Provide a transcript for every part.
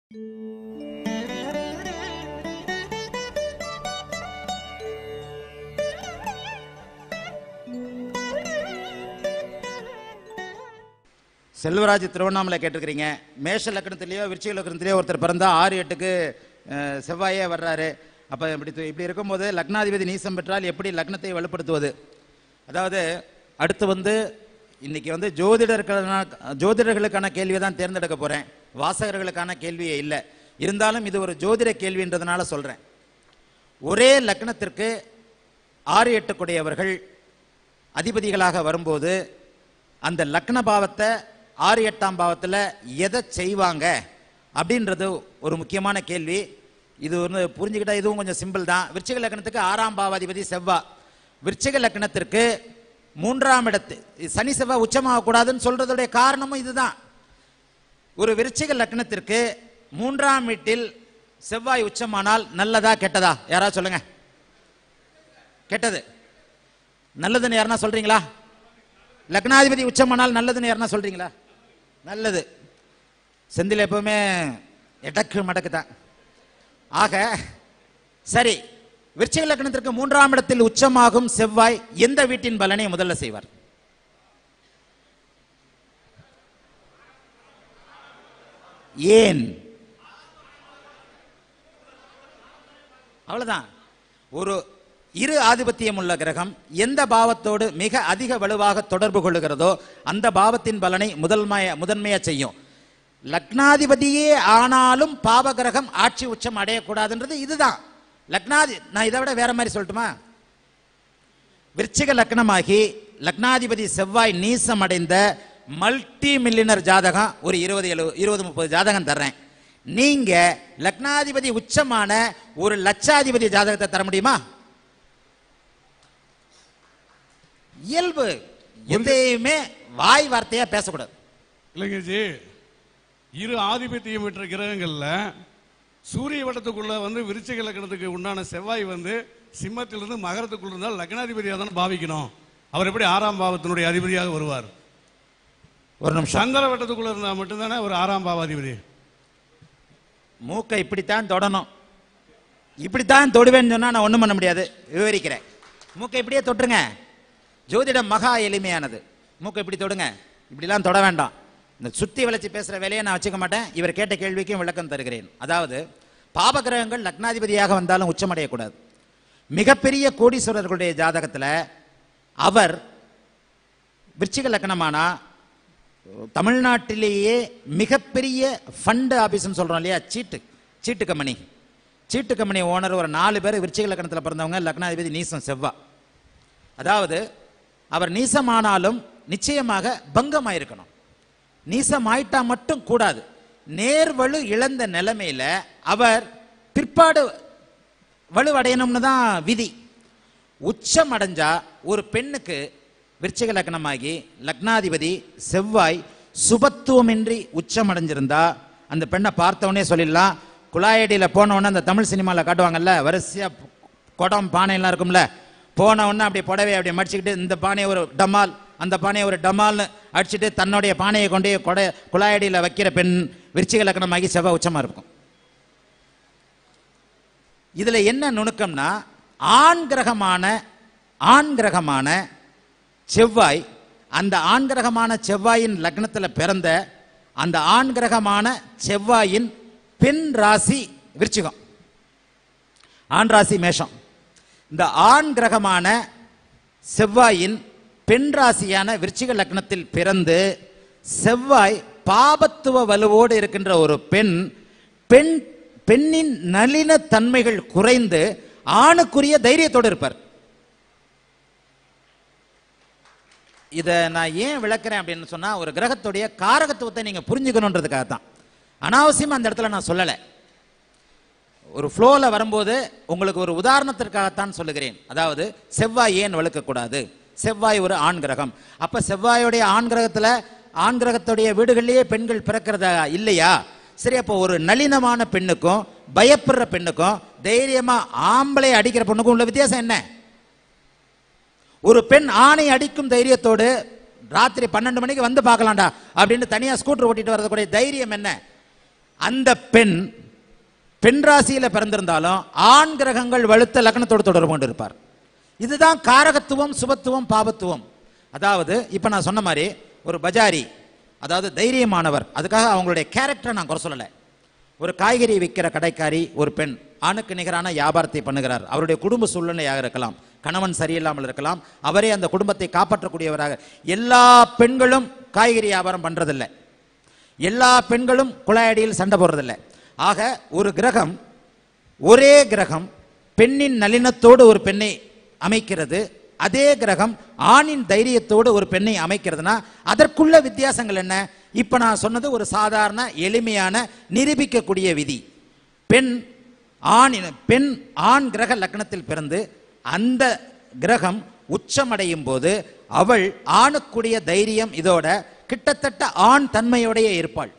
செல்வராஜ் திருவண்ணாமலை கேட்டிருக்கிறீங்க மேஷ லக்கணத்திலேயோ விருச்சிக லக்கணத்திலேயோ ஒருத்தர் பிறந்தா ஆறு எட்டுக்கு அஹ், செவ்வாயே வர்றாரு அப்போ இப்படி து- இப்படி இருக்கும்போது லக்னாதிபதி நீசம் பெற்றால் எப்படி லக்னத்தை வலுப்படுத்துவது அதாவது அடுத்து வந்து இன்னைக்கு வந்து ஜோதிடர்களுக்கான ஜோதிடர்களுக்கான கேள்வியை தான் தேர்ந்தெடுக்க போகிறேன் வாசகர்களுக்கான கேள்வியே இல்லை இருந்தாலும் இது ஒரு ஜோதிட கேள்வின்றதுனால சொல்கிறேன் ஒரே லக்னத்திற்கு ஆறு எட்டுக்குடையவர்கள் அதிபதிகளாக வரும்போது அந்த லக்ன பாவத்தை ஆறு எட்டாம் பாவத்தில் எதை செய்வாங்க அப்படின்றது ஒரு முக்கியமான கேள்வி இது வந்து புரிஞ்சுக்கிட்டா இதுவும் கொஞ்சம் சிம்பிள் தான் விருச்சிக லக்னத்துக்கு ஆறாம் பாவாதிபதி செவ்வா விருச்சிக லக்னத்திற்கு மூன்றாம் இடத்து சனி செவ்வாய் உச்சமாக கூடாதுன்னு சொல்றதுடைய காரணமும் இதுதான் ஒரு விருச்சிக லக்னத்திற்கு மூன்றாம் வீட்டில் செவ்வாய் உச்சமானால் நல்லதா கெட்டதா யாராவது சொல்லுங்க கெட்டது நல்லதுன்னு யாருன்னா சொல்றீங்களா லக்னாதிபதி உச்சமானால் நல்லதுன்னு யாருன்னா சொல்றீங்களா நல்லது செந்தில் எப்பவுமே எடக்கு மடக்கு தான் ஆக சரி விருச்சிக லக்னத்திற்கு மூன்றாம் இடத்தில் உச்சமாகும் செவ்வாய் எந்த வீட்டின் பலனை முதல்ல செய்வார் ஏன் அவ்வளவுதான் ஒரு இரு ஆதிபத்தியம் உள்ள கிரகம் எந்த பாவத்தோடு மிக அதிக வலுவாக தொடர்பு கொள்ளுகிறதோ அந்த பாவத்தின் பலனை முதன்மைய முதன்மையா செய்யும் லக்னாதிபதியே ஆனாலும் பாவ கிரகம் ஆட்சி உச்சம் அடையக்கூடாதுன்றது இதுதான் லக்னாதி நான் இதை விட வேற மாதிரி சொல்லட்டுமா விருச்சிக லக்னமாகி லக்னாதிபதி செவ்வாய் நீசம் அடைந்த மல்டி மில்லியனர் ஜாதகம் ஒரு இருபது எழு இருபது முப்பது ஜாதகம் தர்றேன் நீங்க லக்னாதிபதி உச்சமான ஒரு லட்சாதிபதி ஜாதகத்தை தர முடியுமா இயல்பு எதையுமே வாய் வார்த்தையா பேசக்கூடாது இல்லைங்க ஜி இரு ஆதிபத்தியம் பெற்ற கிரகங்கள்ல சூரிய வட்டத்துக்குள்ள வந்து விருச்சிக லக்னத்துக்கு உண்டான செவ்வாய் வந்து சிம்மத்திலிருந்து மகரத்துக்குள்ள இருந்தால் லக்னாதிபதியாக தான் பாவிக்கணும் அவர் எப்படி ஆறாம் பாவத்தினுடைய அதிபதியாக வருவார் ஒரு நிமிஷம் சந்திர வட்டத்துக்குள்ள இருந்தா மட்டும்தானே ஒரு ஆறாம் பாவாதிபதி மூக்கை இப்படித்தான் தொடணும் இப்படித்தான் தொடுவேன்னு சொன்னா நான் ஒண்ணும் பண்ண முடியாது விவரிக்கிறேன் மூக்கை இப்படியே தொட்டுருங்க ஜோதிடம் மகா எளிமையானது மூக்கை இப்படி தொடுங்க இப்படிலாம் தொட வேண்டாம் இந்த சுத்தி வளைச்சு பேசுற வேலையை நான் வச்சுக்க மாட்டேன் இவர் கேட்ட கேள்விக்கும் விளக்கம் தருகிறேன் அதாவது பாபகிரகங்கள் லக்னாதிபதியாக வந்தாலும் உச்சமடையக்கூடாது மிகப்பெரிய கோடீஸ்வரர்களுடைய ஜாதகத்துல அவர் விருச்சிக லக்னமானா தமிழ்நாட்டிலேயே மிகப்பெரிய ஃபண்டு ஆபீஸ்னு சொல்றோம் இல்லையா சீட்டு சீட்டு கம்பெனி சீட்டு கம்பெனி ஓனர் ஒரு நாலு பேர் விருச்சிக லக்னத்தில் பிறந்தவங்க லக்னாதிபதி நீசம் செவ்வா அதாவது அவர் நீசமானாலும் நிச்சயமாக பங்கமாயிருக்கணும் நீசம் ஆயிட்டா மட்டும் கூடாது நேர்வலு இழந்த நிலைமையில அவர் பிற்பாடு வலுவடையணும்னு தான் விதி உச்சம் அடைஞ்சா ஒரு பெண்ணுக்கு விருச்சிக லக்னமாகி லக்னாதிபதி செவ்வாய் சுபத்துவமின்றி உச்சம் அடைஞ்சிருந்தா அந்த பெண்ணை பார்த்தவொடனே சொல்லிடலாம் குழாயடியில் போனவொடனே அந்த தமிழ் சினிமாவில் காட்டுவாங்கல்ல வரிசையா குடம் பானையெல்லாம் இருக்கும்ல போன உடனே அப்படி புடவை அப்படி மடிச்சுக்கிட்டு இந்த பானையை ஒரு டமால் அந்த பானையை ஒரு டமால்னு அடிச்சுட்டு தன்னுடைய பானையை கொண்டு போய் கொடை குழாயடியில் வைக்கிற பெண் விருச்சிக லக்னமாகி செவ்வாய் உச்சமாக இருக்கும் இதுல என்ன நுணுக்கம்னா ஆண் கிரகமான ஆண் கிரகமான செவ்வாய் அந்த ஆண் கிரகமான செவ்வாயின் லக்னத்தில் பிறந்த அந்த ஆண் கிரகமான செவ்வாயின் பெண் ராசி விருச்சிகம் ஆண் ராசி மேஷம் இந்த ஆண் கிரகமான செவ்வாயின் பெண் ராசியான விருச்சிக லக்னத்தில் பிறந்து செவ்வாய் பாபத்துவ வலுவோடு இருக்கின்ற ஒரு பெண் பெண் பெண்ணின் நளின தன்மைகள் குறைந்து ஆணுக்குரிய தைரியத்தோடு இருப்பார் இதை நான் ஏன் விளக்குறேன் அப்படின்னு சொன்னா ஒரு கிரகத்துடைய காரகத்துவத்தை நீங்க புரிஞ்சுக்கணுன்றதுக்காக தான் அனாவசியமா அந்த இடத்துல நான் சொல்லலை ஒரு ஃப்ளோவில் வரும்போது உங்களுக்கு ஒரு உதாரணத்திற்காகத்தான் சொல்லுகிறேன் அதாவது செவ்வாய் ஏன் வழுக்கக்கூடாது செவ்வாய் ஒரு ஆண் கிரகம் அப்ப செவ்வாயுடைய ஆண் கிரகத்துல ஆண் கிரகத்துடைய வீடுகளிலேயே பெண்கள் பிறக்கிறதா இல்லையா சரி அப்போ ஒரு நளினமான பெண்ணுக்கும் பயப்படுற பெண்ணுக்கும் தைரியமா ஆம்பளை அடிக்கிற பெண்ணுக்கும் உள்ள வித்தியாசம் என்ன ஒரு பெண் ஆணை அடிக்கும் தைரியத்தோடு ராத்திரி பன்னெண்டு மணிக்கு வந்து பார்க்கலாம்டா அப்படின்னு தனியா ஸ்கூட்டர் ஓட்டிட்டு வரதுக்கூடிய தைரியம் என்ன அந்த பெண் பெண் ராசியில பிறந்திருந்தாலும் ஆண் கிரகங்கள் வலுத்த லக்னத்தோடு தொடர்பு கொண்டு இருப்பார் இதுதான் காரகத்துவம் சுபத்துவம் பாபத்துவம் அதாவது இப்ப நான் சொன்ன மாதிரி ஒரு பஜாரி அதாவது தைரியமானவர் அதுக்காக அவங்களுடைய கேரக்டரை நான் குறை சொல்லலை ஒரு காய்கறி விற்கிற கடைக்காரி ஒரு பெண் ஆணுக்கு நிகரான வியாபாரத்தை பண்ணுகிறார் அவருடைய குடும்ப சூழ்நிலையாக இருக்கலாம் கணவன் சரியில்லாமல் இருக்கலாம் அவரே அந்த குடும்பத்தை காப்பாற்றக்கூடியவராக எல்லா பெண்களும் காய்கறி வியாபாரம் பண்றதில்லை எல்லா பெண்களும் குழாயடியில் சண்டை போடுறதில்ல ஆக ஒரு கிரகம் ஒரே கிரகம் பெண்ணின் நளினத்தோடு ஒரு பெண்ணை அமைக்கிறது அதே கிரகம் ஆணின் தைரியத்தோடு ஒரு பெண்ணை அமைக்கிறதுனா அதற்குள்ள வித்தியாசங்கள் என்ன இப்ப நான் சொன்னது ஒரு சாதாரண எளிமையான நிரூபிக்கக்கூடிய விதி பெண் ஆணின் பெண் ஆண் கிரக லக்னத்தில் பிறந்து அந்த கிரகம் உச்சமடையும் போது அவள் ஆணுக்குடைய தைரியம் இதோட கிட்டத்தட்ட ஆண் தன்மையோடைய இருப்பாள்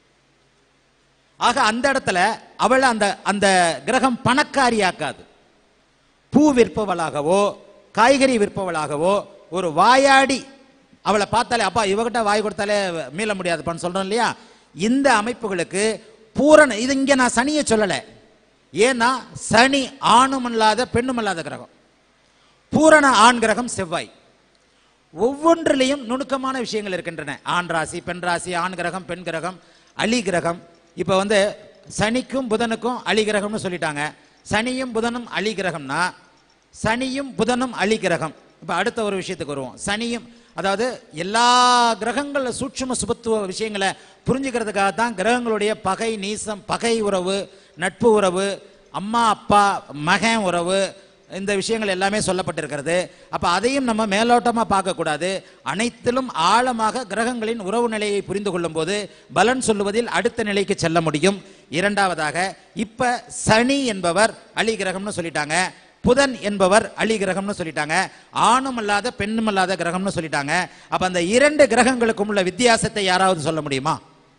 ஆக அந்த இடத்துல அவள் அந்த அந்த கிரகம் பணக்காரியாக்காது பூ விற்பவளாகவோ காய்கறி விற்பவளாகவோ ஒரு வாயாடி அவளை பார்த்தாலே அப்பா இவகிட்ட வாய் கொடுத்தாலே மீள முடியாதுப்பான்னு சொல்றோம் இல்லையா இந்த அமைப்புகளுக்கு பூரண இது இங்க நான் சனியை சொல்லலை ஏன்னா சனி ஆணும் அல்லாத பெண்ணும் அல்லாத கிரகம் பூரண ஆண் கிரகம் செவ்வாய் ஒவ்வொன்றிலையும் நுணுக்கமான விஷயங்கள் இருக்கின்றன ஆண் ராசி பெண் ராசி ஆண் கிரகம் பெண் கிரகம் அலி கிரகம் இப்போ வந்து சனிக்கும் புதனுக்கும் அலி கிரகம்னு சொல்லிட்டாங்க சனியும் புதனும் அலி கிரகம்னா சனியும் புதனும் அலி கிரகம் இப்போ அடுத்த ஒரு விஷயத்துக்கு வருவோம் சனியும் அதாவது எல்லா கிரகங்கள சூட்சும சுபத்துவ விஷயங்களை புரிஞ்சுக்கிறதுக்காக தான் கிரகங்களுடைய பகை நீசம் பகை உறவு நட்பு உறவு அம்மா அப்பா மகன் உறவு இந்த விஷயங்கள் எல்லாமே சொல்லப்பட்டிருக்கிறது அப்ப அதையும் நம்ம மேலோட்டமா பார்க்கக்கூடாது அனைத்திலும் ஆழமாக கிரகங்களின் உறவு நிலையை புரிந்து கொள்ளும் போது பலன் சொல்லுவதில் அடுத்த நிலைக்கு செல்ல முடியும் இரண்டாவதாக இப்ப சனி என்பவர் அலி கிரகம்னு சொல்லிட்டாங்க புதன் என்பவர் அலி கிரகம்னு சொல்லிட்டாங்க ஆணும் அல்லாத பெண்ணும் அல்லாத கிரகம்னு சொல்லிட்டாங்க அப்ப அந்த இரண்டு கிரகங்களுக்கும் உள்ள வித்தியாசத்தை யாராவது சொல்ல முடியுமா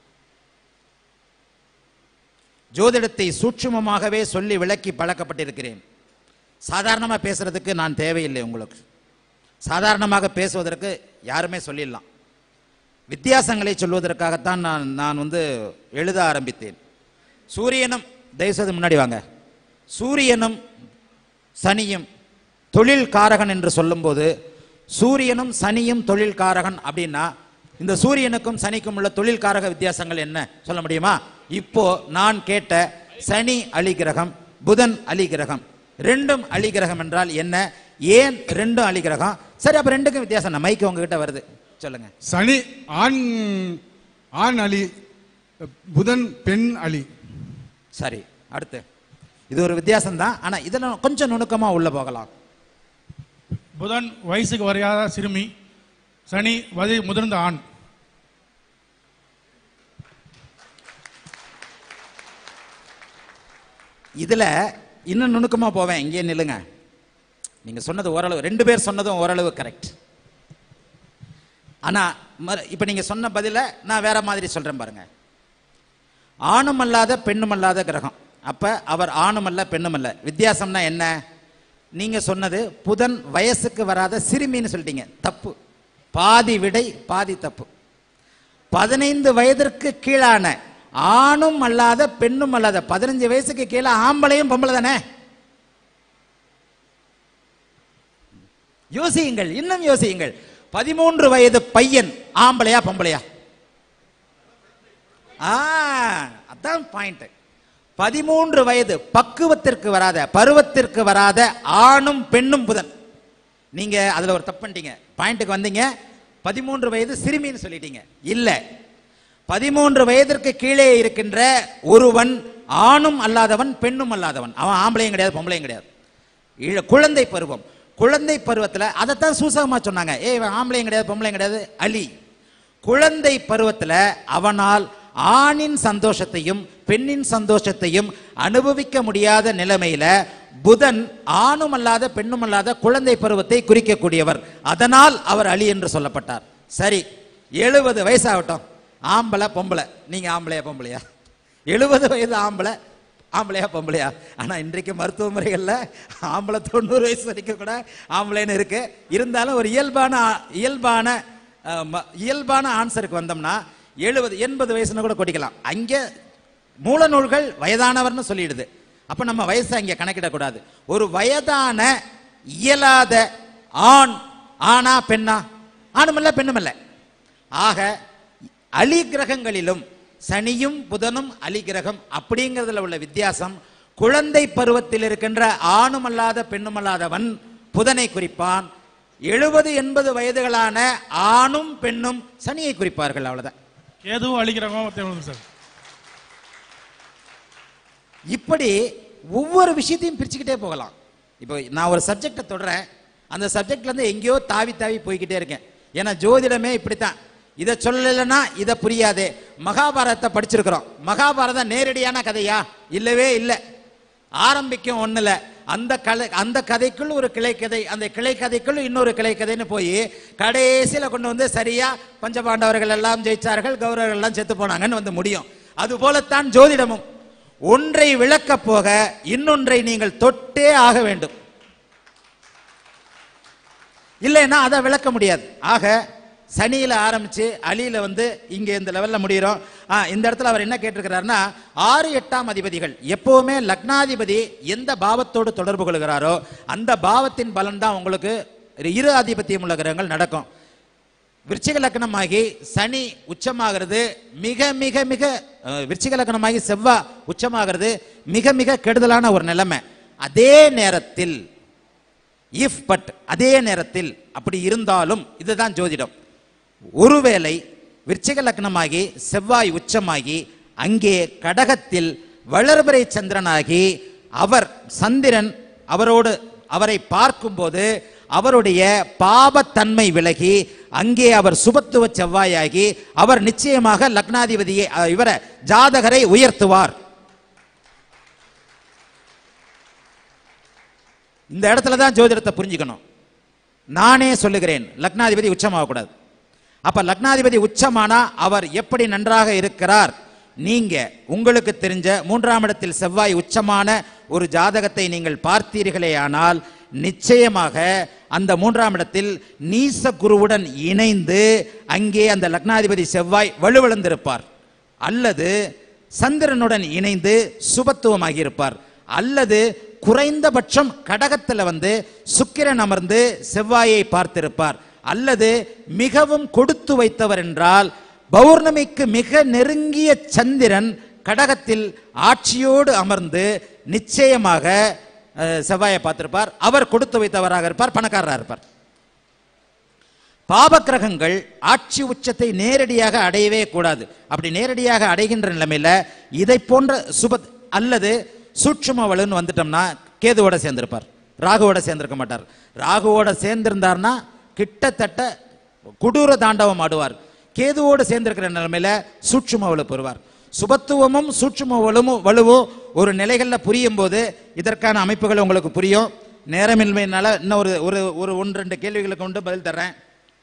ஜோதிடத்தை சூட்சுமமாகவே சொல்லி விளக்கி பழக்கப்பட்டிருக்கிறேன் சாதாரணமாக பேசுறதுக்கு நான் தேவையில்லை உங்களுக்கு சாதாரணமாக பேசுவதற்கு யாருமே சொல்லிடலாம் வித்தியாசங்களை சொல்வதற்காகத்தான் நான் நான் வந்து எழுத ஆரம்பித்தேன் சூரியனும் தயவுசெய்து முன்னாடி வாங்க சூரியனும் சனியும் தொழில் காரகன் என்று சொல்லும்போது சூரியனும் சனியும் தொழில் காரகன் அப்படின்னா இந்த சூரியனுக்கும் சனிக்கும் உள்ள தொழில் காரக வித்தியாசங்கள் என்ன சொல்ல முடியுமா இப்போ நான் கேட்ட சனி அலி கிரகம் புதன் அலி கிரகம் ரெண்டும் அலி கிரகம் என்றால் என்ன ஏன் ரெண்டும் அலி கிரகம் சரி அப்ப ரெண்டுக்கும் வித்தியாசம் என்ன மைக்கு உங்ககிட்ட வருது சொல்லுங்க சனி ஆண் ஆண் அலி புதன் பெண் அலி சரி அடுத்து இது ஒரு வித்தியாசம் தான் ஆனா இதுல கொஞ்சம் நுணுக்கமா உள்ள போகலாம் புதன் வயசுக்கு வரையாத சிறுமி சனி வதி முதிர்ந்த ஆண் இதுல இன்னும் நுணுக்கமா போவேன் இங்கே நில்லுங்க நீங்க சொன்னது ஓரளவு ரெண்டு பேர் சொன்னதும் ஓரளவு கரெக்ட் ஆனா மறு- இப்ப நீங்க சொன்ன பதில நான் வேற மாதிரி சொல்றேன் பாருங்க ஆணும் அல்லாத பெண்ணும் அல்லாத கிரகம் அப்ப அவர் ஆணும் அல்ல பெண்ணும் அல்ல வித்தியாசம்னா என்ன நீங்க சொன்னது புதன் வயசுக்கு வராத சிறுமின்னு சொல்லிட்டீங்க தப்பு பாதி விடை பாதி தப்பு பதினைந்து வயதிற்கு கீழான ஆணும் அல்லாத பெண்ணும் அல்லாத பதினஞ்சு வயசுக்கு கீழே ஆம்பளையும் பொம்பளை தானே யோசியுங்கள் இன்னும் யோசியுங்கள் பதிமூன்று வயது பையன் ஆம்பளையா பொம்பளையா ஆ அதான் பாயிண்ட் பதிமூன்று வயது பக்குவத்திற்கு வராத பருவத்திற்கு வராத ஆணும் பெண்ணும் புதன் நீங்க அதுல ஒரு தப்பு பண்ணிட்டீங்க பாயிண்ட்டுக்கு வந்தீங்க பதிமூன்று வயது சிறுமின்னு சொல்லிட்டீங்க இல்ல பதிமூன்று வயதிற்கு கீழே இருக்கின்ற ஒருவன் ஆணும் அல்லாதவன் பெண்ணும் அல்லாதவன் அவன் ஆம்பளையும் கிடையாது பொம்பளையும் கிடையாது இள- குழந்தை பருவம் குழந்தை பருவத்துல அதைத்தான் சூசகமா சொன்னாங்க ஏய் இவன் ஆம்பளையும் கிடையாது பொம்பளையும் கிடையாது அலி குழந்தை பருவத்துல அவனால் ஆணின் சந்தோஷத்தையும் பெண்ணின் சந்தோஷத்தையும் அனுபவிக்க முடியாத நிலைமையில புதன் ஆணும் அல்லாத பெண்ணும் அல்லாத குழந்தை பருவத்தை குறிக்கக்கூடியவர் அதனால் அவர் அலி என்று சொல்லப்பட்டார் சரி எழுபது வயசாகட்டும் ஆம்பளை பொம்பளை நீங்க ஆம்பளையா பொம்பளையா எழுபது வயது ஆம்பளை ஆம்பளையா பொம்பளையா ஆனா இன்றைக்கு மருத்துவ முறைகள்ல ஆம்பளை தொண்ணூறு வயசு வரைக்கும் கூட ஆம்பளைன்னு இருக்கு இருந்தாலும் ஒரு இயல்பான ஆ- இயல்பான அஹ், ம- இயல்பான ஆன்சருக்கு வந்தோம்னா எழுபது எண்பது வயசுன்னு கூட கொட்டிக்கலாம் அங்கே மூல நூல்கள் வயதானவர்னு சொல்லிடுது அப்ப நம்ம வயசை இங்க கணக்கிடக்கூடாது ஒரு வயதான இயலாத ஆண் ஆணா பெண்ணா ஆணுமல்ல பெண்ணுமல்ல ஆக அலி கிரகங்களிலும் சனியும் புதனும் அலி கிரகம் அப்படிங்கிறதுல உள்ள வித்தியாசம் குழந்தை பருவத்தில் இருக்கின்ற ஆணுமல்லாத பெண்ணுமல்லாதவன் புதனை குறிப்பான் எழுபது எண்பது வயதுகளான ஆணும் பெண்ணும் சனியை குறிப்பார்கள் அவ்வளவுதான் கேதுவும் அழிக்கிறவங்க தேவை சார் இப்படி ஒவ்வொரு விஷயத்தையும் பிரிச்சுக்கிட்டே போகலாம் இப்போ நான் ஒரு சப்ஜெக்டை தொடறேன் அந்த சப்ஜெக்ட்ல இருந்து எங்கேயோ தாவி தாவி போய்கிட்டே இருக்கேன் ஏன்னா ஜோதிடமே இப்படித்தான் இதை சொல்லலைன்னா இதை புரியாதே மகாபாரதத்தை படிச்சிருக்கிறோம் மகாபாரதம் நேரடியான கதையா இல்லவே இல்லை ஆரம்பிக்கும் ஒண்ணுல அந்த கலை அந்த கதைக்குள் ஒரு கிளை கதை அந்த கிளை கதைக்குள் இன்னொரு கிளை கதைன்னு போய் கடைசியில கொண்டு வந்து சரியா பஞ்சபாண்டவர்கள் எல்லாம் ஜெயிச்சார்கள் கௌரவர்கள் எல்லாம் செத்து போனாங்கன்னு வந்து முடியும் அது போலத்தான் ஜோதிடமும் ஒன்றை விளக்கப் போக இன்னொன்றை நீங்கள் தொட்டே ஆக வேண்டும் இல்லைன்னா அதை விளக்க முடியாது ஆக சனியில ஆரம்பிச்சு அலியில வந்து இங்க இந்த லெவல்ல முடிகிறோம் ஆ, இந்த இடத்துல அவர் என்ன கேட்டிருக்கிறாருன்னா ஆறு எட்டாம் அதிபதிகள் எப்பவுமே லக்னாதிபதி எந்த பாவத்தோடு தொடர்பு கொள்கிறாரோ அந்த பாவத்தின் பலன் தான் உங்களுக்கு இரு ஆதிபத்தியம் உள்ள கிரகங்கள் நடக்கும் விருச்சிக லக்னமாகி சனி உச்சமாகிறது மிக மிக மிக அஹ், விருச்சிக லக்னமாகி செவ்வாய் உச்சமாகிறது மிக மிக கெடுதலான ஒரு நிலைமை அதே நேரத்தில் இஃப் பட் அதே நேரத்தில் அப்படி இருந்தாலும் இதுதான் ஜோதிடம் ஒருவேளை விருச்சிக லக்னமாகி செவ்வாய் உச்சமாகி அங்கே கடகத்தில் வளர்பிறை சந்திரனாகி அவர் சந்திரன் அவரோடு அவரை பார்க்கும்போது அவருடைய பாபத்தன்மை விலகி அங்கே அவர் சுபத்துவ செவ்வாயாகி அவர் நிச்சயமாக லக்னாதிபதியை அஹ், இவரை ஜாதகரை உயர்த்துவார் இந்த இடத்துல தான் ஜோதிடத்தை புரிஞ்சுக்கணும் நானே சொல்லுகிறேன் லக்னாதிபதி உச்சமாகக்கூடாது அப்ப லக்னாதிபதி உச்சமானா அவர் எப்படி நன்றாக இருக்கிறார் நீங்க உங்களுக்கு தெரிஞ்ச மூன்றாம் இடத்தில் செவ்வாய் உச்சமான ஒரு ஜாதகத்தை நீங்கள் பார்த்தீர்களேயானால் நிச்சயமாக அந்த மூன்றாம் இடத்தில் நீச குருவுடன் இணைந்து அங்கே அந்த லக்னாதிபதி செவ்வாய் வலுவிழந்திருப்பார் அல்லது சந்திரனுடன் இணைந்து சுபத்துவமாகி இருப்பார் அல்லது குறைந்தபட்சம் கடகத்தில் வந்து சுக்கிரன் அமர்ந்து செவ்வாயை பார்த்திருப்பார் அல்லது மிகவும் கொடுத்து வைத்தவர் என்றால் பௌர்ணமிக்கு மிக நெருங்கிய சந்திரன் கடகத்தில் ஆட்சியோடு அமர்ந்து நிச்சயமாக அஹ், செவ்வாயை பார்த்திருப்பார் அவர் கொடுத்து வைத்தவராக இருப்பார் பணக்காரராக இருப்பார் பாபக்கிரகங்கள் ஆட்சி உச்சத்தை நேரடியாக அடையவே கூடாது அப்படி நேரடியாக அடைகின்ற நிலைமையில இதை போன்ற சுப அல்லது சூட்சும வலுன்னு வந்துட்டோம்னா கேதுவோட சேர்ந்திருப்பார் ராகுவோட சேர்ந்திருக்க மாட்டார் ராகுவோட சேர்ந்திருந்தார்னா கிட்டத்தட்ட கொடூர தாண்டவம் ஆடுவார் கேதுவோடு சேர்ந்திருக்கிற நிலைமையில சூட்சும வலு பெறுவார் சுபத்துவமும் சூட்சும வலுவும் வலுவும் ஒரு நிலைகளில் புரியும் போது இதற்கான அமைப்புகள் உங்களுக்கு புரியும் நேரமின்மையினால இன்னும் ஒரு ஒரு ஒரு ஒன்று ரெண்டு கேள்விகளுக்கு கொண்டு பதில் தர்றேன்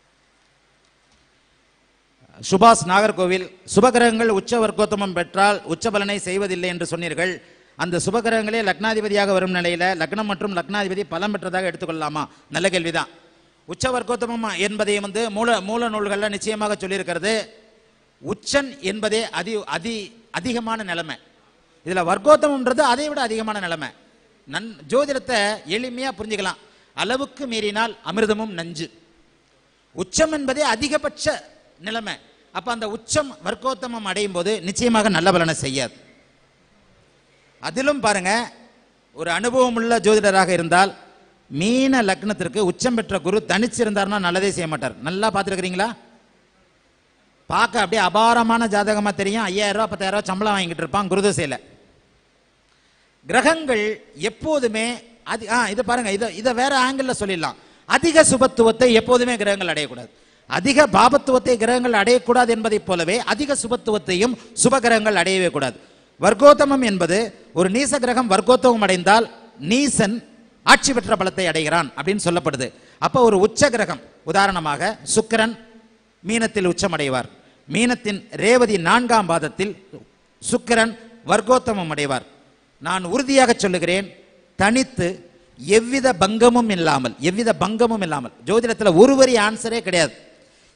சுபாஷ் நாகர்கோவில் சுபகிரகங்கள் உச்ச வர்க்கோத்தமம் பெற்றால் உச்ச பலனை செய்வதில்லை என்று சொன்னீர்கள் அந்த சுபகிரகங்களே லக்னாதிபதியாக வரும் நிலையில லக்னம் மற்றும் லக்னாதிபதி பலம் பெற்றதாக எடுத்துக்கொள்ளலாமா நல்ல கேள்விதான் உச்ச வர்க்கோத்தமம் என்பதை வந்து மூல மூல நூல்களில் நிச்சயமாக சொல்லியிருக்கிறது உச்சன் என்பதே அதி அதி அதிகமான நிலைமை இதுல வர்க்கோத்தமம்ன்றது அதை விட அதிகமான நிலைமை நன் ஜோதிடத்தை எளிமையா புரிஞ்சுக்கலாம் அளவுக்கு மீறினால் அமிர்தமும் நஞ்சு உச்சம் என்பதே அதிகபட்ச நிலைமை அப்ப அந்த உச்சம் வர்க்கோத்தமம் அடையும் போது நிச்சயமாக நல்ல பலனை செய்யாது அதிலும் பாருங்க ஒரு அனுபவம் உள்ள ஜோதிடராக இருந்தால் மீன லக்னத்திற்கு உச்சம் பெற்ற குரு தனிச்சிருந்தார்னா நல்லதே செய்ய மாட்டார் நல்லா பார்த்துருக்கிறீங்களா பார்க்க அப்படியே அபாரமான ஜாதகமா தெரியும் ஐயாயிரம் ரூபாய் பத்தாயிரம் ரூபாய் சம்பளம் வாங்கிட்டு இருப்பான் குருதசையில கிரகங்கள் எப்போதுமே அது ஆ இதை பாருங்க இதை இதை வேற ஆங்கிள் சொல்லிடலாம் அதிக சுபத்துவத்தை எப்போதுமே கிரகங்கள் அடையக்கூடாது அதிக பாபத்துவத்தை கிரகங்கள் அடையக்கூடாது என்பதைப் போலவே அதிக சுபத்துவத்தையும் சுப கிரகங்கள் அடையவே கூடாது வர்க்கோத்தமம் என்பது ஒரு நீச கிரகம் வர்க்கோத்தமம் அடைந்தால் நீசன் ஆட்சி பெற்ற பலத்தை அடைகிறான் அப்படின்னு சொல்லப்படுது அப்போ ஒரு உச்ச கிரகம் உதாரணமாக சுக்கிரன் மீனத்தில் உச்சமடைவார் மீனத்தின் ரேவதி நான்காம் பாதத்தில் சுக்கிரன் வர்க்கோத்தமம் அடைவார் நான் உறுதியாக சொல்லுகிறேன் தனித்து எவ்வித பங்கமும் இல்லாமல் எவ்வித பங்கமும் இல்லாமல் ஜோதிடத்தில் ஒரு வரி ஆன்சரே கிடையாது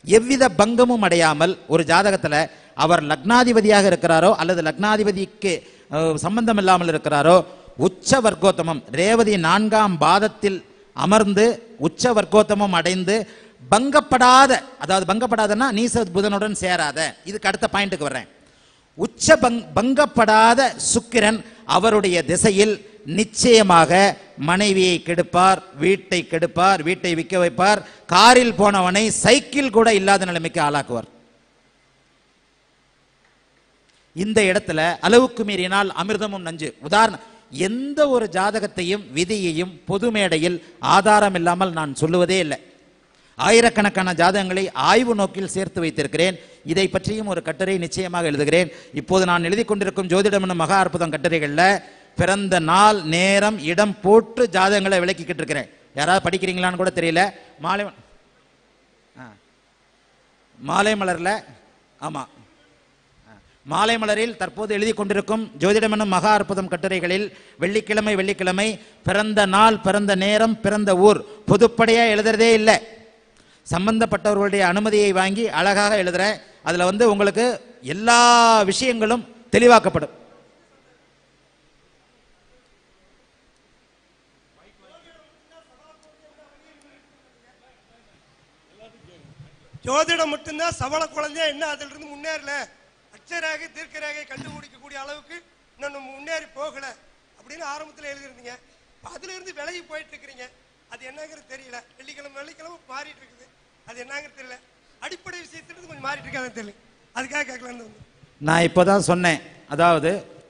எவ்வித பங்கமும் அடையாமல் ஒரு ஜாதகத்துல அவர் லக்னாதிபதியாக இருக்கிறாரோ அல்லது லக்னாதிபதிக்கு அஹ், சம்பந்தம் இல்லாமல் இருக்கிறாரோ உச்ச வர்க்கோத்தமம் ரேவதி நான்காம் பாதத்தில் அமர்ந்து உச்ச வர்க்கோத்தமம் அடைந்து பங்கப்படாத அதாவது பங்கப்படாதன்னா நீச புதனுடன் சேராத இதுக்கு அடுத்த பாயிண்ட்டுக்கு வர்றேன் உச்ச பங் பங்கப்படாத சுக்கிரன் அவருடைய திசையில் நிச்சயமாக மனைவியை கெடுப்பார் வீட்டை கெடுப்பார் வீட்டை விற்க வைப்பார் காரில் போனவனை சைக்கிள் கூட இல்லாத நிலைமைக்கு ஆளாக்குவார் இந்த இடத்துல அளவுக்கு மீறினால் அமிர்தமும் நஞ்சு உதாரணம் எந்த ஒரு ஜாதகத்தையும் விதியையும் பொது மேடையில் ஆதாரம் இல்லாமல் நான் சொல்லுவதே இல்லை ஆயிரக்கணக்கான ஜாதகங்களை ஆய்வு நோக்கில் சேர்த்து வைத்திருக்கிறேன் இதை பற்றியும் ஒரு கட்டுரை நிச்சயமாக எழுதுகிறேன் இப்போது நான் எழுதி கொண்டிருக்கும் ஜோதிடம் என்னும் மகா அற்புதம் கட்டுரைகளில் பிறந்த நாள் நேரம் இடம் போட்டு ஜாதகங்களை விளக்கிக்கிட்டு இருக்கிறேன் யாராவது படிக்கிறீங்களான்னு கூட தெரியல மாலை ஆ. மாலை மலர்ல ஆமா மாலை மலரில் தற்போது எழுதி கொண்டிருக்கும் ஜோதிடம் என்னும் மகா அற்புதம் கட்டுரைகளில் வெள்ளிக்கிழமை வெள்ளிக்கிழமை பிறந்த நாள் பிறந்த நேரம் பிறந்த ஊர் பொதுப்படையா எழுதுறதே இல்லை சம்பந்தப்பட்டவர்களுடைய அனுமதியை வாங்கி அழகாக எழுதுறேன் அதுல வந்து உங்களுக்கு எல்லா விஷயங்களும் தெளிவாக்கப்படும் ஜோதிடம் மட்டும்தான் சவள குழந்தையா என்ன அதுல இருந்து முன்னேறல அச்சரேகை தீர்க்கரேகை கண்டுபிடிக்கக்கூடிய அளவுக்கு இன்னும் முன்னேறி போகல அப்படின்னு ஆரம்பத்துல எழுதியிருந்தீங்க இப்ப அதுல இருந்து விலகி போயிட்டு இருக்கிறீங்க அது என்னங்கிறது தெரியல வெள்ளிக்கிழமை வெள்ளிக்கிழமை மாறிட்டு இருக்குது அது என்னங்கிறது தெரியல அடிப்படை விஷயத்துல கொஞ்சம் மாறிட்டு இருக்காது தெரியல அதுக்காக கேட்கலான்னு வந்தேன் நான் இப்போதான் சொன்னேன் அதாவது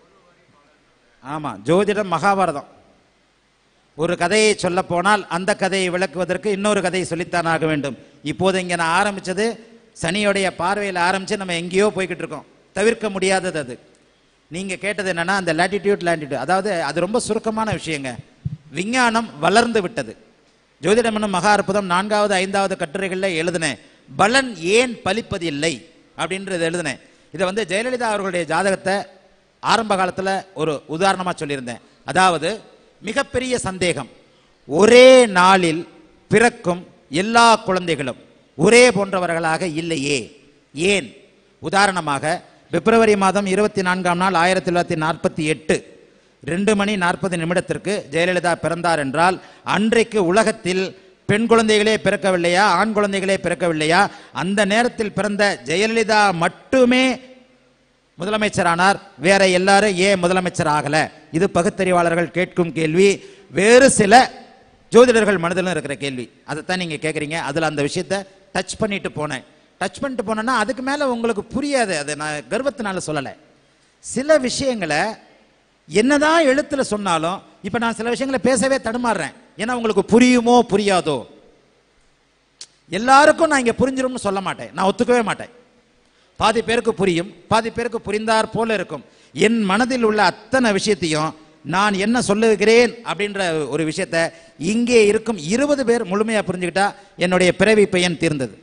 ஆமா ஜோதிடம் மகாபாரதம் ஒரு கதையை சொல்ல போனால் அந்த கதையை விளக்குவதற்கு இன்னொரு கதையை சொல்லித்தான் ஆக வேண்டும் இப்போது இங்க நான் ஆரம்பிச்சது சனியோடைய பார்வையில் ஆரம்பிச்சு நம்ம எங்கேயோ போய்கிட்டு இருக்கோம் தவிர்க்க முடியாதது அது நீங்க கேட்டது என்னன்னா அந்த லாட்டிடியூட் லாட்டிடியூட் அதாவது அது ரொம்ப சுருக்கமான விஷயங்க விஞ்ஞானம் வளர்ந்து விட்டது ஜோதிடம் என்னும் மகா அற்புதம் நான்காவது ஐந்தாவது கட்டுரைகளில் எழுதினேன் பலன் ஏன் பலிப்பதில்லை அப்படின்றது எழுதினேன் இதை வந்து ஜெயலலிதா அவர்களுடைய ஜாதகத்தை ஆரம்ப காலத்தில் ஒரு உதாரணமாக சொல்லியிருந்தேன் அதாவது மிகப்பெரிய சந்தேகம் ஒரே நாளில் பிறக்கும் எல்லா குழந்தைகளும் ஒரே போன்றவர்களாக இல்லையே ஏன் உதாரணமாக பிப்ரவரி மாதம் இருபத்தி நான்காம் நாள் ஆயிரத்தி தொள்ளாயிரத்தி நாற்பத்தி எட்டு ரெண்டு மணி நாற்பது நிமிடத்திற்கு ஜெயலலிதா பிறந்தார் என்றால் அன்றைக்கு உலகத்தில் பெண் குழந்தைகளே பிறக்கவில்லையா ஆண் குழந்தைகளே பிறக்கவில்லையா அந்த நேரத்தில் பிறந்த ஜெயலலிதா மட்டுமே முதலமைச்சரானார் வேற எல்லாரும் ஏன் முதலமைச்சர் ஆகல இது பகுத்தறிவாளர்கள் கேட்கும் கேள்வி வேறு சில ஜோதிடர்கள் மனதிலும் இருக்கிற கேள்வி அதைத்தான் நீங்க கேட்குறீங்க அதுல அந்த விஷயத்தை டச் பண்ணிட்டு போனேன் டச் பண்ணிட்டு போனேன்னா அதுக்கு மேல உங்களுக்கு புரியாது அதை நான் கர்வத்தினால சொல்லலை சில விஷயங்களை என்னதான் எழுத்துல சொன்னாலும் இப்ப நான் சில விஷயங்களை பேசவே தடுமாறுறேன் ஏன்னா உங்களுக்கு புரியுமோ புரியாதோ எல்லாருக்கும் நான் இங்க புரிஞ்சிரும்னு சொல்ல மாட்டேன் நான் ஒத்துக்கவே மாட்டேன் பாதி பேருக்கு புரியும் பாதி பேருக்கு புரிந்தார் போல இருக்கும் என் மனதில் உள்ள அத்தனை விஷயத்தையும் நான் என்ன சொல்லுகிறேன் அப்படின்ற ஒரு விஷயத்தை இங்கே இருக்கும் இருபது பேர் முழுமையா புரிஞ்சுக்கிட்டா என்னுடைய பிறவி பெயன் தீர்ந்தது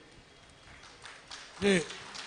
இது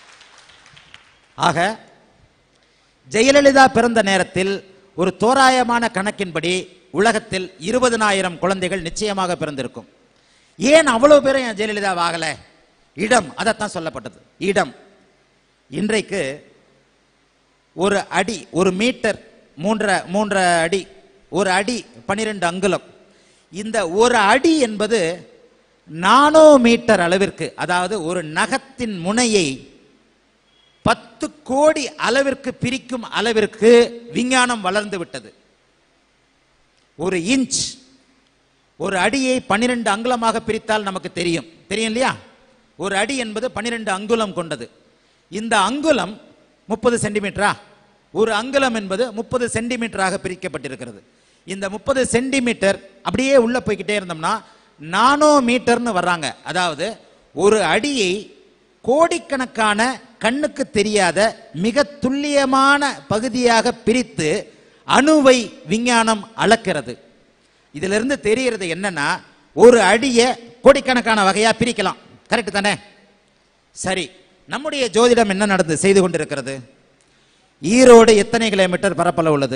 ஆக ஜெயலலிதா பிறந்த நேரத்தில் ஒரு தோராயமான கணக்கின்படி உலகத்தில் இருபதனாயிரம் குழந்தைகள் நிச்சயமாக பிறந்திருக்கும் ஏன் அவ்வளவு பேரும் ஏன் ஜெயலலிதா ஆகல இடம் அதைத்தான் சொல்லப்பட்டது இடம் இன்றைக்கு ஒரு அடி ஒரு மீட்டர் மூன்றரை மூன்றரை அடி ஒரு அடி பன்னிரெண்டு அங்குலம் இந்த ஒரு அடி என்பது நானோ மீட்டர் அளவிற்கு அதாவது ஒரு நகத்தின் முனையை பத்து கோடி அளவிற்கு பிரிக்கும் அளவிற்கு விஞ்ஞானம் வளர்ந்து விட்டது ஒரு இன்ச் ஒரு அடியை பன்னிரண்டு அங்குலமாக பிரித்தால் நமக்கு தெரியும் தெரியும் இல்லையா ஒரு அடி என்பது பன்னிரண்டு அங்குலம் கொண்டது இந்த அங்குலம் முப்பது சென்டிமீட்டரா ஒரு அங்குலம் என்பது முப்பது சென்டிமீட்டராக பிரிக்கப்பட்டிருக்கிறது இந்த முப்பது சென்டிமீட்டர் அப்படியே உள்ள போய்க்கிட்டே இருந்தோம்னா நானோ மீட்டர்னு வர்றாங்க அதாவது ஒரு அடியை கோடிக்கணக்கான கண்ணுக்கு தெரியாத மிக துல்லியமான பகுதியாக பிரித்து அணுவை விஞ்ஞானம் அளக்கிறது இதுல இருந்து தெரியறது என்னன்னா ஒரு அடியை கோடிக்கணக்கான வகையா பிரிக்கலாம் கரெக்ட் தானே சரி நம்முடைய ஜோதிடம் என்ன நடந்து செய்து கொண்டிருக்கிறது ஈரோடு எத்தனை கிலோமீட்டர் பரப்பளவு உள்ளது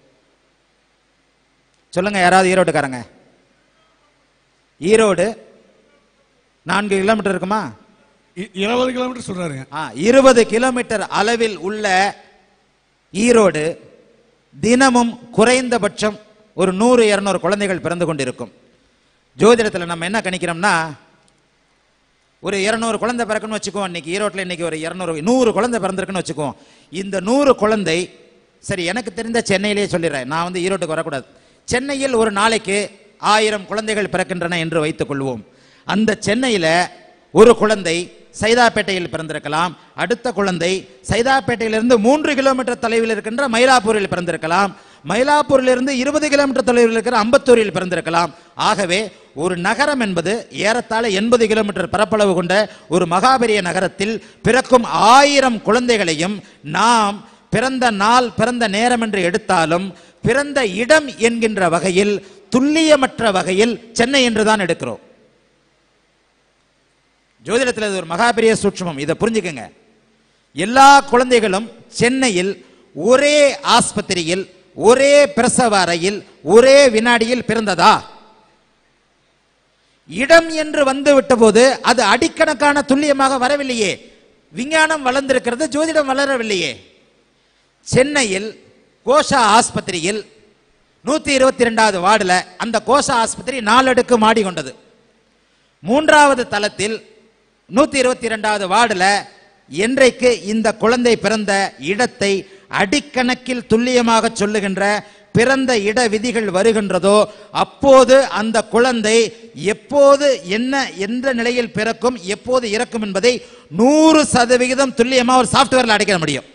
சொல்லுங்க யாராவது ஈரோட்டுக்காரங்க ஈரோடு நான்கு கிலோமீட்டர் இருக்குமா இ- இருபது கிலோமீட்டர் சொல்றாருங்க ஆ இருபது கிலோமீட்டர் அளவில் உள்ள ஈரோடு தினமும் குறைந்தபட்சம் ஒரு நூறு இருநூறு குழந்தைகள் பிறந்து கொண்டிருக்கும் ஜோதிடத்தில் நம்ம என்ன கணிக்கிறோம்னா ஒரு இரநூறு குழந்தை பிறக்குன்னு வச்சுக்குவோம் இன்னைக்கு ஈரோட்டில் இன்னைக்கு ஒரு இரநூறு நூறு குழந்தை பிறந்திருக்குன்னு வச்சுக்குவோம் இந்த நூறு குழந்தை சரி எனக்கு தெரிந்த சென்னையிலேயே சொல்லிடுறேன் நான் வந்து ஈரோட்டுக்கு வரக்கூடாது சென்னையில் ஒரு நாளைக்கு ஆயிரம் குழந்தைகள் பிறக்கின்றன என்று வைத்துக் கொள்வோம் அந்த சென்னையில் ஒரு குழந்தை சைதாப்பேட்டையில் பிறந்திருக்கலாம் அடுத்த குழந்தை சைதாப்பேட்டையிலிருந்து மூன்று கிலோமீட்டர் தொலைவில் இருக்கின்ற மயிலாப்பூரில் பிறந்திருக்கலாம் மயிலாப்பூரிலிருந்து இருபது கிலோமீட்டர் தொலைவில் இருக்கிற அம்பத்தூரில் பிறந்திருக்கலாம் ஆகவே ஒரு நகரம் என்பது ஏறத்தாழ எண்பது கிலோமீட்டர் பரப்பளவு கொண்ட ஒரு மகாபெரிய நகரத்தில் பிறக்கும் ஆயிரம் குழந்தைகளையும் நாம் பிறந்த நாள் பிறந்த நேரம் என்று எடுத்தாலும் பிறந்த இடம் என்கின்ற வகையில் துல்லியமற்ற வகையில் சென்னை என்றுதான் எடுக்கிறோம் ஜோதிடத்தில் இது ஒரு மகாபெரிய சூட்சமம் இதை புரிஞ்சுக்கங்க எல்லா குழந்தைகளும் சென்னையில் ஒரே ஆஸ்பத்திரியில் ஒரே பிரசவ அறையில் ஒரே வினாடியில் பிறந்ததா இடம் என்று வந்து விட்டபோது அது அடிக்கணக்கான துல்லியமாக வரவில்லையே விஞ்ஞானம் வளர்ந்திருக்கிறது ஜோதிடம் வளரவில்லையே சென்னையில் கோஷா ஆஸ்பத்திரியில் நூத்தி இருபத்தி ரெண்டாவது வார்டுல அந்த கோஷா ஆஸ்பத்திரி நாலடுக்கு மாடி கொண்டது மூன்றாவது தளத்தில் நூத்தி இருபத்தி இரண்டாவது வார்டுல என்றைக்கு இந்த குழந்தை பிறந்த இடத்தை அடிக்கணக்கில் துல்லியமாக சொல்லுகின்ற பிறந்த இட விதிகள் வருகின்றதோ அப்போது அந்த குழந்தை எப்போது என்ன எந்த நிலையில் பிறக்கும் எப்போது இறக்கும் என்பதை நூறு சதவிகிதம் துல்லியமா ஒரு சாஃப்ட்வேர்ல அடைக்க முடியும்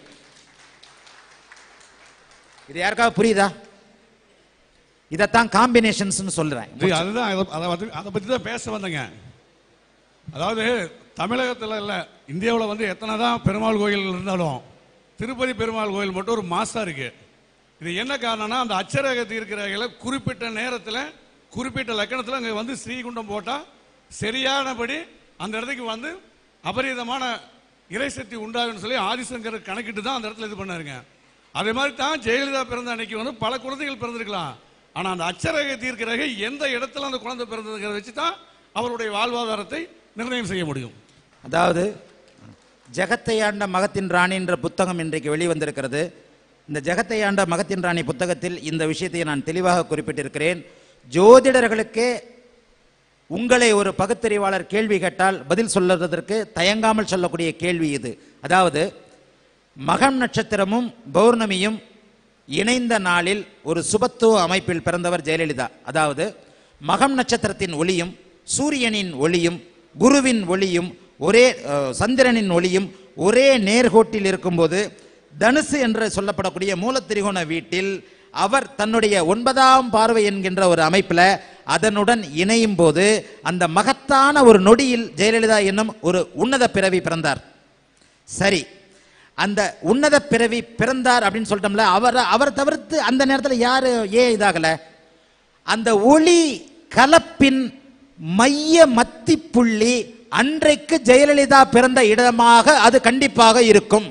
இது யாருக்காவது புரியுதா இதைத்தான் காம்பினேஷன்ஸ் சொல்றேன் இது அதுதான் இத- அதை வந்து- அதை பத்தி தான் பேச வந்தேங்க அதாவது தமிழகத்தில் இல்ல இந்தியாவில் வந்து எத்தனை தான் பெருமாள் கோயில் இருந்தாலும் திருப்பதி பெருமாள் கோயில் மட்டும் ஒரு மாசா இருக்கு இது என்ன காரணம்னா அந்த அச்சரக தீர்க்கிறவர்களை குறிப்பிட்ட நேரத்தில் குறிப்பிட்ட லக்கணத்தில் அங்கே வந்து ஸ்ரீகுண்டம் போட்டால் சரியானபடி அந்த இடத்துக்கு வந்து அபரிதமான இறைசக்தி உண்டாகும்னு சொல்லி ஆதிசங்கர் கணக்கிட்டு தான் அந்த இடத்துல இது பண்ணாருங்க அதே மாதிரி தான் ஜெயலலிதா பிறந்த அன்னைக்கு வந்து பல குழந்தைகள் பிறந்திருக்கலாம் ஆனால் அந்த அச்சரக தீர்க்கிறக எந்த இடத்துல அந்த குழந்தை பிறந்ததுங்கிறத வச்சு தான் அவருடைய வாழ்வாதாரத்தை நிர்ணயம் செய்ய முடியும் அதாவது ஜெகத்தை ஆண்ட மகத்தின் ராணி என்ற புத்தகம் இன்றைக்கு வெளிவந்திருக்கிறது இந்த ஜெகத்தை ஆண்ட மகத்தின் ராணி புத்தகத்தில் இந்த விஷயத்தை நான் தெளிவாக குறிப்பிட்டிருக்கிறேன் ஜோதிடர்களுக்கே உங்களை ஒரு பகுத்தறிவாளர் கேள்வி கேட்டால் பதில் சொல்லுவதற்கு தயங்காமல் சொல்லக்கூடிய கேள்வி இது அதாவது மகம் நட்சத்திரமும் பௌர்ணமியும் இணைந்த நாளில் ஒரு சுபத்துவ அமைப்பில் பிறந்தவர் ஜெயலலிதா அதாவது மகம் நட்சத்திரத்தின் ஒளியும் சூரியனின் ஒளியும் குருவின் ஒளியும் ஒரே அஹ், சந்திரனின் ஒளியும் ஒரே நேர்கோட்டில் இருக்கும்போது தனுசு என்று சொல்லப்படக்கூடிய மூலத்திரிகோண வீட்டில் அவர் தன்னுடைய ஒன்பதாம் பார்வை என்கின்ற ஒரு அமைப்பில் அதனுடன் இணையும் போது அந்த மகத்தான ஒரு நொடியில் ஜெயலலிதா என்னும் ஒரு உன்னத பிறவி பிறந்தார் சரி அந்த உன்னத பிறவி பிறந்தார் அப்படின்னு சொல்லிட்டோம்ல அவர் அவர் தவிர்த்து அந்த நேரத்தில் யாரு ஏன் இதாகல அந்த ஒளி கலப்பின் மைய மத்தி புள்ளி அன்றைக்கு ஜெயலலிதா பிறந்த இடமாக அது கண்டிப்பாக இருக்கும்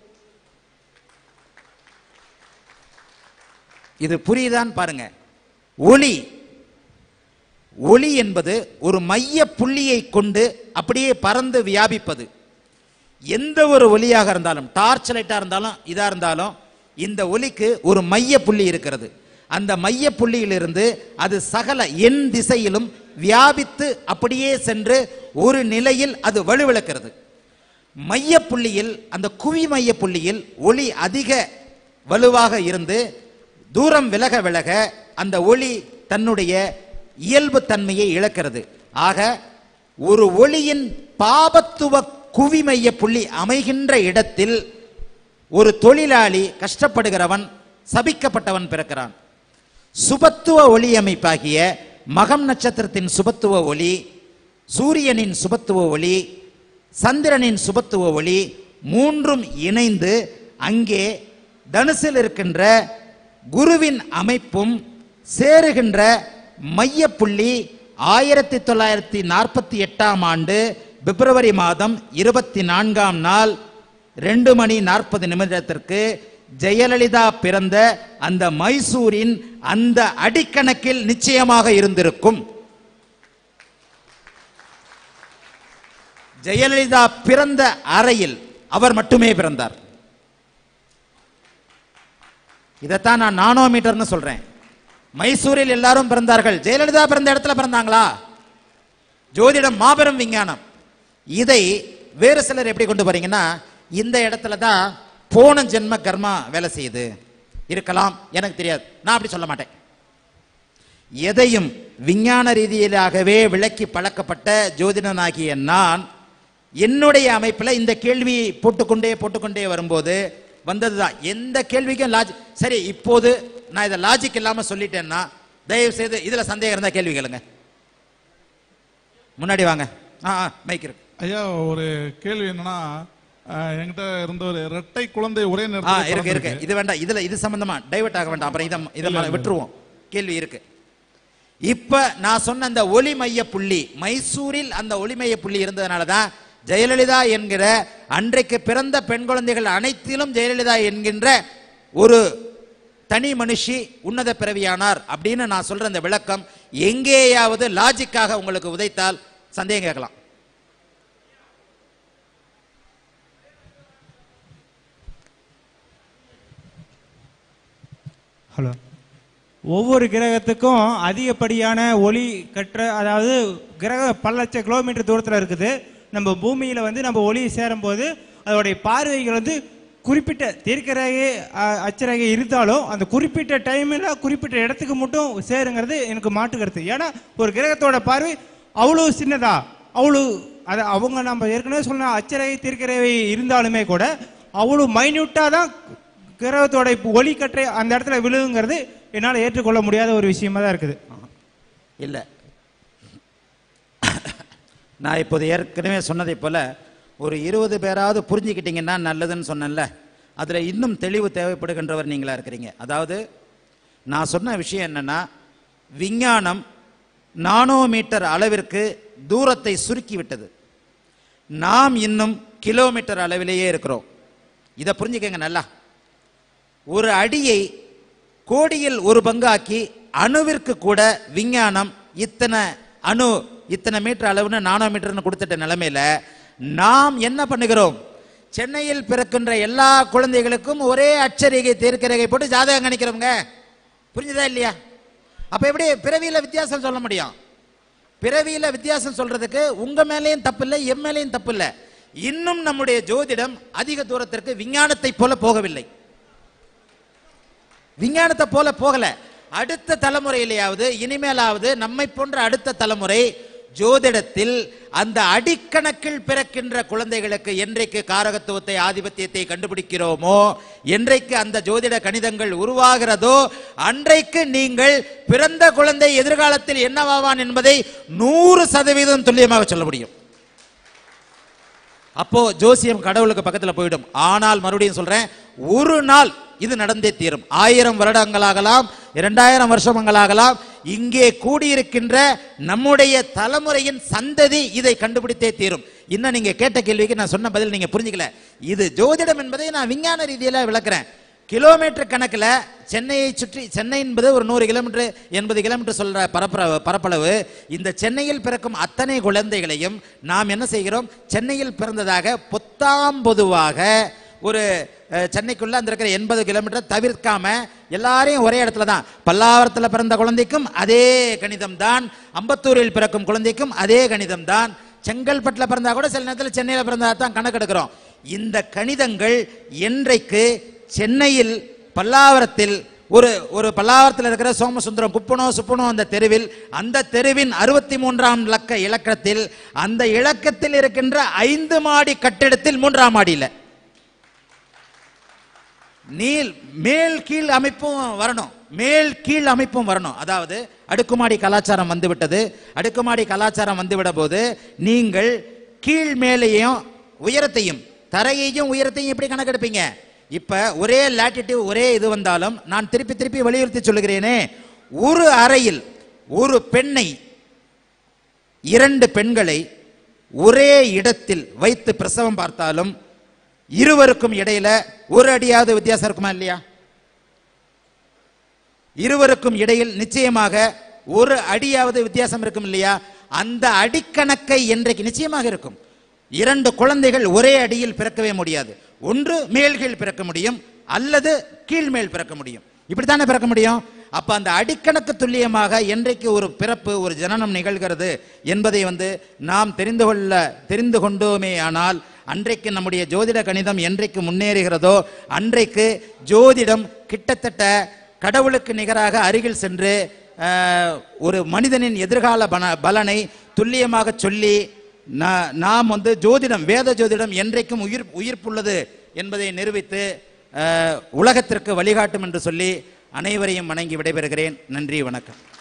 இது புரியுதான்னு பாருங்க ஒளி ஒளி என்பது ஒரு மைய புள்ளியை கொண்டு அப்படியே பறந்து வியாபிப்பது எந்த ஒரு ஒளியாக இருந்தாலும் டார்ச் லைட்டாக இருந்தாலும் இதாக இருந்தாலும் இந்த ஒளிக்கு ஒரு மைய புள்ளி இருக்கிறது அந்த மைய புள்ளியிலிருந்து அது சகல எண் திசையிலும் வியாபித்து அப்படியே சென்று ஒரு நிலையில் அது வலுவிழக்கிறது மைய புள்ளியில் அந்த குவி மைய புள்ளியில் ஒளி அதிக வலுவாக இருந்து தூரம் விலக விலக அந்த ஒளி தன்னுடைய இயல்பு தன்மையை இழக்கிறது ஆக ஒரு ஒளியின் பாபத்துவ குவிமைய புள்ளி அமைகின்ற இடத்தில் ஒரு தொழிலாளி கஷ்டப்படுகிறவன் சபிக்கப்பட்டவன் பிறக்கிறான் சுபத்துவ ஒளி அமைப்பாகிய மகம் நட்சத்திரத்தின் சுபத்துவ ஒளி சூரியனின் சுபத்துவ ஒளி சந்திரனின் சுபத்துவ ஒளி மூன்றும் இணைந்து அங்கே தனுசில் இருக்கின்ற குருவின் அமைப்பும் சேருகின்ற மையப்புள்ளி ஆயிரத்தி தொள்ளாயிரத்தி நாற்பத்தி எட்டாம் ஆண்டு பிப்ரவரி மாதம் இருபத்தி நான்காம் நாள் ரெண்டு மணி நாற்பது நிமிடத்திற்கு ஜெயலலிதா பிறந்த அந்த மைசூரின் அந்த அடிக்கணக்கில் நிச்சயமாக இருந்திருக்கும் ஜெயலலிதா பிறந்த அறையில் அவர் மட்டுமே பிறந்தார் இதைத்தான் நான் நானோமீட்டர்னு சொல்றேன் மைசூரில் எல்லாரும் பிறந்தார்கள் ஜெயலலிதா பிறந்த இடத்துல பிறந்தாங்களா ஜோதிடம் மாபெரும் விஞ்ஞானம் இதை வேறு சிலர் எப்படி கொண்டு போறீங்கன்னா இந்த இடத்துல தான் போன ஜென்ம கர்மா வேலை செய்யுது இருக்கலாம் எனக்கு தெரியாது நான் அப்படி சொல்ல மாட்டேன் எதையும் விஞ்ஞான ரீதியிலாகவே விளக்கி பழக்கப்பட்ட ஜோதிடனாகிய நான் என்னுடைய அமைப்பில் இந்த கேள்வியை போட்டுக்கொண்டே போட்டுக்கொண்டே வரும்போது வந்ததுதான் எந்த கேள்விக்கும் லாஜிக் சரி இப்போது நான் இதை லாஜிக் இல்லாம சொல்லிட்டேன்னா தயவு செய்து இதுல சந்தேகம் இருந்தா கேள்வி கேளுங்க முன்னாடி வாங்க ஆ ஆ, மைக் இருக்கு ஐயா ஒரு கேள்வி என்னன்னா அஹ், என்கிட்ட இருந்த ஒரு இரட்டை குழந்தை ஒரே ஆ நேரத்தில் இருக்கு இருக்கு பிறந்திருக்கு. இது வேண்டாம் இதுல இது சம்பந்தமா டைவர்ட் ஆக வேண்டாம் அப்புறம் இதை இதை இல்ல, இல்ல. விட்டுருவோம் கேள்வி இருக்கு இப்ப நான் சொன்ன அந்த ஒளி மைய புள்ளி மைசூரில் அந்த ஒளி மைய புள்ளி இருந்ததுனால தான் ஜெயலலிதா என்கிற அன்றைக்கு பிறந்த பெண் குழந்தைகள் அனைத்திலும் ஜெயலலிதா என்கின்ற ஒரு தனி மனுஷி உன்னத பிறவியானார் அப்படின்னு நான் சொல்ற அந்த விளக்கம் எங்கேயாவது லாஜிக்காக உங்களுக்கு உதைத்தால் சந்தேகம் கேட்கலாம் ஹலோ ஒவ்வொரு கிரகத்துக்கும் அதிகப்படியான ஒளி கற்ற அதாவது கிரகம் பல லட்சம் கிலோமீட்டர் தூரத்தில் இருக்குது நம்ம பூமியில் வந்து நம்ம ஒளி சேரும்போது அதோடைய பார்வைகள் வந்து குறிப்பிட்ட தீர்க்கரேகை அ- அச்சரேகை இருந்தாலும் அந்த குறிப்பிட்ட டைமில் குறிப்பிட்ட இடத்துக்கு மட்டும் சேருங்கிறது எனக்கு மாற்று கருத்து ஏன்னா ஒரு கிரகத்தோட பார்வை அவ்வளோ சின்னதா அவ்வளோ அது அவங்க நம்ம ஏற்கனவே சொன்ன அச்சரேகை தீர்க்கரேகை இருந்தாலுமே கூட அவ்வளோ மைன்யூட்டாக தான் கிரகத்தோட இப்போ ஒளிக்கற்றை அந்த இடத்துல விழுகுங்கிறது என்னால் ஏற்றுக்கொள்ள முடியாத ஒரு விஷயமா தான் இருக்குது இல்லை நான் இப்போது ஏற்கனவே சொன்னதைப் போல ஒரு இருபது பேராவது புரிஞ்சுக்கிட்டீங்கன்னா நல்லதுன்னு சொன்னேன்ல அதில் இன்னும் தெளிவு தேவைப்படுகின்றவர் நீங்களா இருக்கிறீங்க அதாவது நான் சொன்ன விஷயம் என்னன்னா விஞ்ஞானம் நானோமீட்டர் அளவிற்கு தூரத்தை சுருக்கி விட்டது நாம் இன்னும் கிலோமீட்டர் அளவிலேயே இருக்கிறோம் இதை புரிஞ்சுக்கங்க நல்லா ஒரு அடியை கோடியில் ஒரு பங்காக்கி அணுவிற்கு கூட விஞ்ஞானம் இத்தனை அணு இத்தனை மீட்டர் அளவுன்னு நானோ மீட்டர்னு கொடுத்துட்ட நிலைமையில நாம் என்ன பண்ணுகிறோம் சென்னையில் பிறக்கின்ற எல்லா குழந்தைகளுக்கும் ஒரே அட்சரேகை தேர்க்கரேகை போட்டு ஜாதகம் கணிக்கிறோங்க புரிஞ்சுதா இல்லையா அப்ப எப்படி பிறவியில வித்தியாசம் சொல்ல முடியும் பிறவியில வித்தியாசம் சொல்றதுக்கு உங்க மேலேயும் தப்பு இல்லை எம் மேலேயும் தப்பு இல்லை இன்னும் நம்முடைய ஜோதிடம் அதிக தூரத்திற்கு விஞ்ஞானத்தை போல போகவில்லை விஞ்ஞானத்தை போல போகல அடுத்த தலைமுறையிலேயாவது இனிமேலாவது நம்மை போன்ற அடுத்த தலைமுறை ஜோதிடத்தில் அந்த அடிக்கணக்கில் பிறக்கின்ற குழந்தைகளுக்கு என்றைக்கு காரகத்துவத்தை ஆதிபத்தியத்தை கண்டுபிடிக்கிறோமோ என்றைக்கு அந்த ஜோதிட கணிதங்கள் உருவாகிறதோ அன்றைக்கு நீங்கள் பிறந்த குழந்தை எதிர்காலத்தில் என்னவாவான் என்பதை நூறு சதவீதம் துல்லியமாக சொல்ல முடியும் அப்போ ஜோசியம் கடவுளுக்கு பக்கத்துல போயிடும் ஆனால் மறுபடியும் சொல்றேன் ஒரு நாள் இது நடந்தே தீரும் ஆயிரம் வருடங்களாகலாம் இரண்டாயிரம் வருஷங்களாகலாம் இங்கே கூடியிருக்கின்ற நம்முடைய தலைமுறையின் சந்ததி இதை கண்டுபிடித்தே தீரும் இன்னும் நீங்க கேட்ட கேள்விக்கு நான் சொன்ன பதில் நீங்க புரிஞ்சுக்கல இது ஜோதிடம் என்பதை நான் விஞ்ஞான ரீதியில விளக்குறேன் கிலோமீட்டர் கணக்கில் சென்னையை சுற்றி சென்னை என்பது ஒரு நூறு கிலோமீட்டர் எண்பது கிலோமீட்டர் சொல்ற பரப்பளவு பரப்பளவு இந்த சென்னையில் பிறக்கும் அத்தனை குழந்தைகளையும் நாம் என்ன செய்கிறோம் சென்னையில் பிறந்ததாக பொத்தாம் பொதுவாக ஒரு அஹ், சென்னைக்குள்ள அந்த இருக்கிற எண்பது கிலோமீட்டர் தவிர்க்காம எல்லாரையும் ஒரே இடத்துல தான் பல்லாவரத்தில் பிறந்த குழந்தைக்கும் அதே கணிதம் தான் அம்பத்தூரில் பிறக்கும் குழந்தைக்கும் அதே கணிதம் தான் செங்கல்பட்டில் பிறந்தா கூட சில நேரத்தில் சென்னையில் பிறந்தா தான் கணக்கெடுக்கிறோம் இந்த கணிதங்கள் என்றைக்கு சென்னையில் பல்லாவரத்தில் ஒரு ஒரு பல்லாவரத்தில் இருக்கிற சோமசுந்தரம் குப்பனோ சுப்பனோ அந்த தெருவில் அந்த தெருவின் அறுபத்தி மூன்றாம் இலக்க இலக்கத்தில் அந்த இலக்கத்தில் இருக்கின்ற ஐந்து மாடி கட்டிடத்தில் மூன்றாம் மாடியில் நீல் மேல் கீழ் அமைப்பும் வரணும் மேல் கீழ் அமைப்பும் வரணும் அதாவது அடுக்குமாடி கலாச்சாரம் வந்துவிட்டது அடுக்குமாடி கலாச்சாரம் வந்துவிட போது நீங்கள் கீழ் மேலேயும் உயரத்தையும் தரையையும் உயரத்தையும் எப்படி கணக்கெடுப்பீங்க இப்ப ஒரே லாட்டிடியூட் ஒரே இது வந்தாலும் நான் திருப்பி திருப்பி வலியுறுத்தி சொல்லுகிறேனே ஒரு அறையில் ஒரு பெண்ணை இரண்டு பெண்களை ஒரே இடத்தில் வைத்து பிரசவம் பார்த்தாலும் இருவருக்கும் இடையில ஒரு அடியாவது வித்தியாசம் இருக்குமா இல்லையா இருவருக்கும் இடையில் நிச்சயமாக ஒரு அடியாவது வித்தியாசம் இருக்கும் இல்லையா அந்த அடிக்கணக்கை என்றைக்கு நிச்சயமாக இருக்கும் இரண்டு குழந்தைகள் ஒரே அடியில் பிறக்கவே முடியாது ஒன்று மேல்கீழ் பிறக்க முடியும் அல்லது கீழ்மேல் பிறக்க முடியும் இப்படித்தானே பிறக்க முடியும் அப்ப அந்த அடிக்கணக்கு துல்லியமாக என்றைக்கு ஒரு பிறப்பு ஒரு ஜனனம் நிகழ்கிறது என்பதை வந்து நாம் தெரிந்து கொள்ள தெரிந்து கொண்டோமே ஆனால் அன்றைக்கு நம்முடைய ஜோதிட கணிதம் என்றைக்கு முன்னேறுகிறதோ அன்றைக்கு ஜோதிடம் கிட்டத்தட்ட கடவுளுக்கு நிகராக அருகில் சென்று அஹ், ஒரு மனிதனின் எதிர்கால பன பலனை துல்லியமாக சொல்லி நா- நாம் வந்து ஜோதிடம் வேத ஜோதிடம் என்றைக்கும் உயிர் உயிர்ப்புள்ளது என்பதை நிரூபித்து அஹ், உலகத்திற்கு வழிகாட்டும் என்று சொல்லி அனைவரையும் வணங்கி விடைபெறுகிறேன் நன்றி வணக்கம்